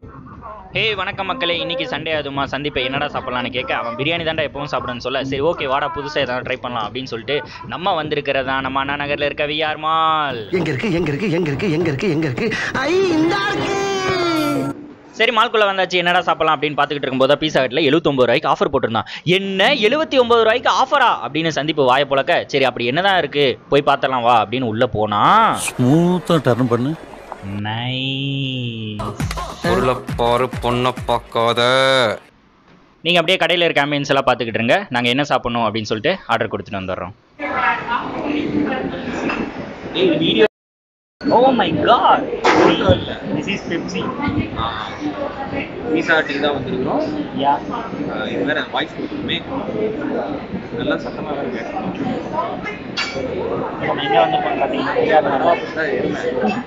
ஹே வணக்கம் மக்களே இன்னைக்கு சண்டே அதுமா சந்திப்பை என்னடா சாப்பிடலாம்னு கேட்க அவன் பிரியாணி தாண்டா எப்பவும் சாப்பிடுன்னு சொல்ல சரி ஓகே வாடா புதுசாக ஏதாவது ட்ரை பண்ணலாம் அப்படின்னு சொல்லிட்டு நம்ம வந்திருக்கிறதா நம்ம அண்ணா நகரில் இருக்க விஆர் மால் எங்க இருக்கு எங்க இருக்கு எங்க இருக்கு எங்க இருக்கு எங்க இருக்கு ஐ இந்த இருக்கு சரி மால்குள்ள வந்தாச்சு என்னடா சாப்பிடலாம் அப்படின்னு பார்த்துக்கிட்டு இருக்கும்போது பீஸா ஹட்டில் எழுபத்தொம்பது ரூபாய்க்கு ஆஃபர் போட்டிருந்தான் என்ன எழுபத்தி ஒன்பது ரூபாய்க்கு ஆஃபரா அப்படின்னு சந்திப்பு வாய புழக்க சரி அப்படி என்னதான் இருக்கு போய் பார்த்தலாம் வா அப்படின்னு உள்ள போனா ஸ்மூத்தாக டர்ன் பண்ணு நைஸ் பொருளை பாரு பொண்ணை பார்க்காத நீங்கள் அப்படியே கடையில் இருக்க ஆம்பியன்ஸ் எல்லாம் பார்த்துக்கிட்டு இருங்க நாங்கள் என்ன சாப்பிடணும் அப்படின்னு சொல்லிட்டு ஆர்டர் கொடுத்துட்டு வந்துடுறோம் oh my God this is Pepsi pizza tea தான் வந்திருக்கிறோம் யா ஆஹ் இது வேற வாய்ஸ் கொடுத்துருமே நல்லா சத்தமாக வேற கேட்கும் எங்கே வந்திருக்கோம் பார்த்தீங்கன்னா தான் இருந்தேன்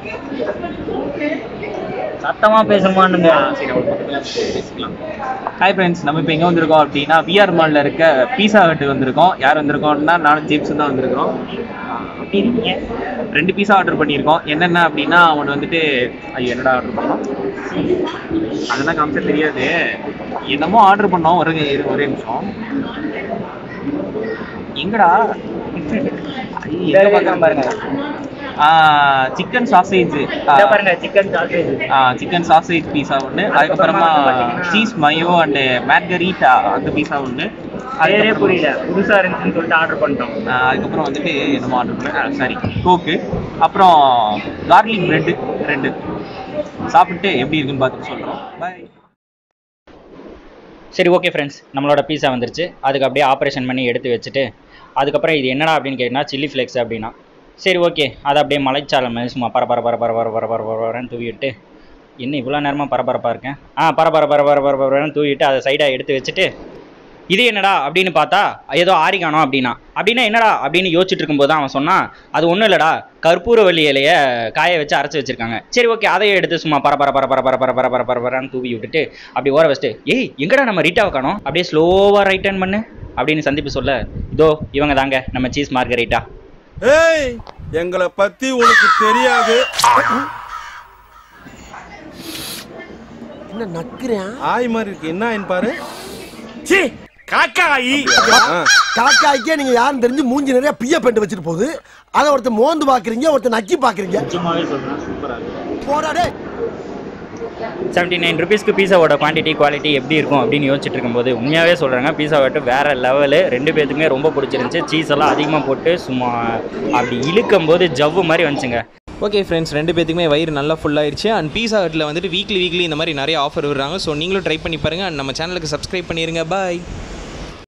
சத்தமாக பேசமானுங்க சரி அவள் பக்கத்தில் பேசிக்கலாம் ஹாய் ஃப்ரெண்ட்ஸ் நம்ம இப்போ எங்கே வந்திருக்கோம் அப்படின்னா பிஆர் மாலில் இருக்க பீஸா ஹட்டு வந்திருக்கோம் யார் வந்திருக்கோம்னா நானும் ஜேம்ஸும் தான் வந்திருக்கிறோம் எப்படி இருக்கீங்க ரெண்டு பீஸா ஆர்டர் பண்ணியிருக்கோம் என்னென்ன அப்படின்னா அவன் வந்துட்டு ஐயோ என்னடா ஆர்டர் பண்ணோம் அதெல்லாம் காமிச்சா தெரியாது என்னமோ ஆர்டர் பண்ணோம் ஒரு இரு, ஒரே நிமிஷம் எங்கடா ஐயோ, எங்க பார்க்கறேன் பாருங்க சிக்கன் சாசேஜ் இதை பாருங்க chicken sausage chicken sausage pizza ஒன்று அதுக்கப்புறமா சீஸ் மயோ அண்டு மேர்கரீட்டா அந்த பீஸா ஒன்று பேரே புரியல புதுசாக இருந்துச்சுன்னு சொல்லிட்டு ஆர்டர் பண்ணிட்டோம் ஆஹ் அதுக்கப்புறம் வந்துட்டு என்னமோ ஆர்டர் பண்ணேன் சாரி கோக்கு அப்புறம் கார்லிக் பிரெட்டு ரெண்டு சாப்பிட்டு எப்படி இருக்குன்னு பார்த்துட்டு சொல்கிறோம் பாய் சரி ஓகே ஃப்ரெண்ட்ஸ் நம்மளோட பீஸா வந்துருச்சு அதுக்கு அப்படியே ஆப்ரேஷன் பண்ணி எடுத்து வச்சுட்டு அதுக்கப்புறம் இது என்னடா அப்படின்னு கேட்டிங்கன்னா சில்லி ஃப்ளேக்ஸ் அப்படின்னா சரி ஓகே அதை அப்படியே மலைச்சாலை மாதிரி சும்மா பர பர பர பர பர பர பர பர பரன்னு தூவிட்டு என்ன இவ்வளோ நேரமாக பரபரப்பாக இருக்கேன் ஆ பர பர பர பர பர பரன்னு தூவிட்டு அதை சைடாக எடுத்து வச்சுட்டு இது என்னடா அப்படின்னு பார்த்தா ஏதோ ஆரிகானோ அப்படின்னா அப்படின்னா என்னடா அப்படின்னு யோசிச்சுட்டு இருக்கும்போது தான் அவன் சொன்னான் அது ஒன்றும் இல்லைடா கற்பூரவள்ளி இலைய காய வச்சு அரைச்சி வச்சிருக்காங்க சரி ஓகே அதையே எடுத்து சும்மா பர பர பர பர பர பர பர பர பர பரன்னு தூவி விட்டுட்டு அப்படி ஓர வச்சுட்டு ஏய் எங்கடா நம்ம ரீட்டாவை காணோம் அப்படியே ஸ்லோவாக ரைட் டர்ன் பண்ணு அப்படின்னு சந்திப்பு சொல்ல இதோ இவங்க தாங்க நம்ம சீஸ் மார்கரைட்டா ஏய் எங்களை பத்தி உனக்கு தெரியாது என்ன நக்குறேன் ஆய் மாதிரி இருக்கு என்ன ஆயின்னு பாரு சி காக்காயி காக்காய்க்கே நீங்க யாரும் தெரிஞ்சு மூஞ்சி நிறைய பிய பெண்டு வச்சுட்டு போகுது அதை ஒருத்தர் மோந்து பாக்குறீங்க ஒருத்தர் நக்கி பாக்குறீங்க சும்மாவே சொல்கிறேன் சூப்பராக போடாடே செவன்ட்டி நைன் ருபீஸ்க்கு பீஸாவோட குவான்டிட்டி குவாலிட்டி எப்படி இருக்கும் அப்படின்னு யோசிச்சுட்டு இருக்கும்போது உண்மையாகவே சொல்கிறாங்க பீஸா வட்டு வேறு லெவலு ரெண்டு பேத்துக்குமே ரொம்ப பிடிச்சிருந்துச்சி சீஸ் எல்லாம் அதிகமாக போட்டு சும்மா அப்படி இழுக்கும் போது ஜவ்வு மாதிரி வந்துச்சுங்க ஓகே ஃப்ரெண்ட்ஸ் ரெண்டு பேத்துக்குமே வயிறு நல்லா ஃபுல்லாயிருச்சு அண்ட் பீஸா ஹட்டில் வந்துட்டு வீக்லி வீக்லி இந்த மாதிரி நிறைய ஆஃபர் விடுறாங்க ஸோ நீங்களும் ட்ரை பண்ணி பாருங்கள் அண்ட் நம்ம சேனலுக்கு சப்ஸ்கிரைப் பண்ணிடுங்க பாய்